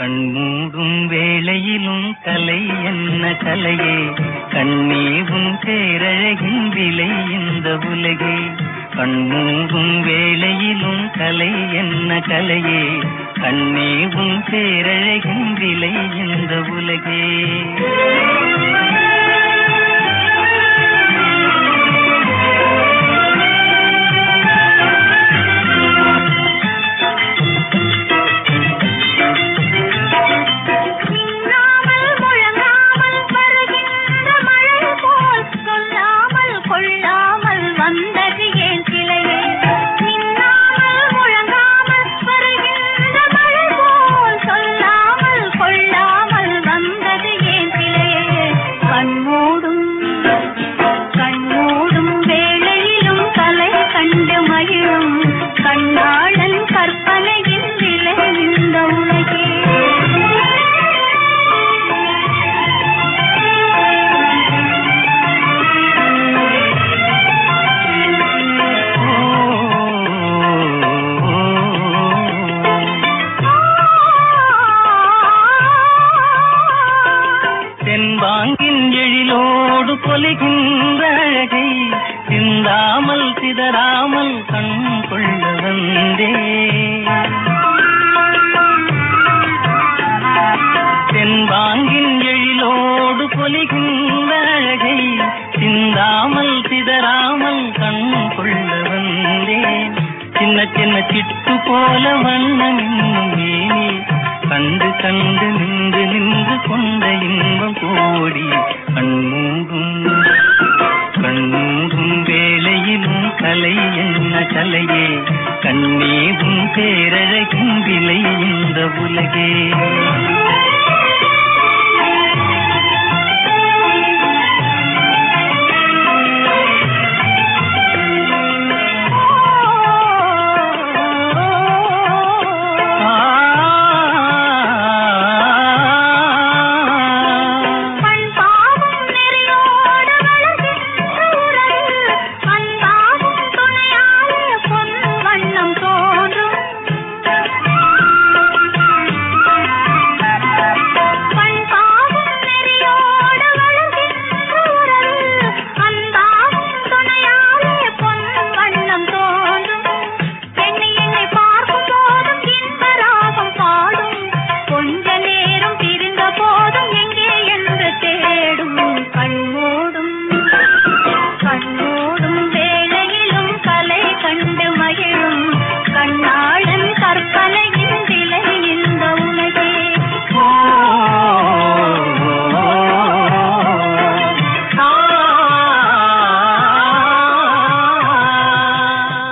கண்மூடும் வேளையிலும் கலை என்ன கலையே கண்ணீவும் பேரழகின் விலை இந்த உலகே கண்மூடும் வேளையிலும் கலை என்ன கலையே கண்ணீவும் பேரழகின் விலை இந்த உலகே மின்னாமல் முழங்காமல் வருகின்ற மழை போல் சொல்லாமல் கொள்ளாமல் வந்தது ஏன் சிலையே மின்னாமல் முழங்காமல் வருகின்ற மழை போல் சொல்லாமல் கொள்ளாமல் வந்தது ஏன் சிலையே கண்மூடும் கண்மூடும் வேளையிலும் கலை கண்டு மகிழும் கண்ணாளன் கற்பனையின் விலை இந்த உலகே தென்பாங்கின் எழிலோடு பொலிகின்ற அழகை சிந்தாமல் சிதறாமல் கண் கொள்ள வந்தே தென்பாங்கின் எழிலோடு பொலிகின்ற அழகை சிந்தாமல் சிதறாமல் கண் கொள்ள வந்தேன் சின்ன சின்ன சிட்டு போல வண்ணம் இன்னும் மேனி கண்டு கண்டு நின்று நின்று கொண்ட இன்பம் கோடி கண்மூடும் கண்மூடும் வேளையிலும் கலை என்ன கலையே கண்ணீவும் பேரழகின் விலை இந்த உலகே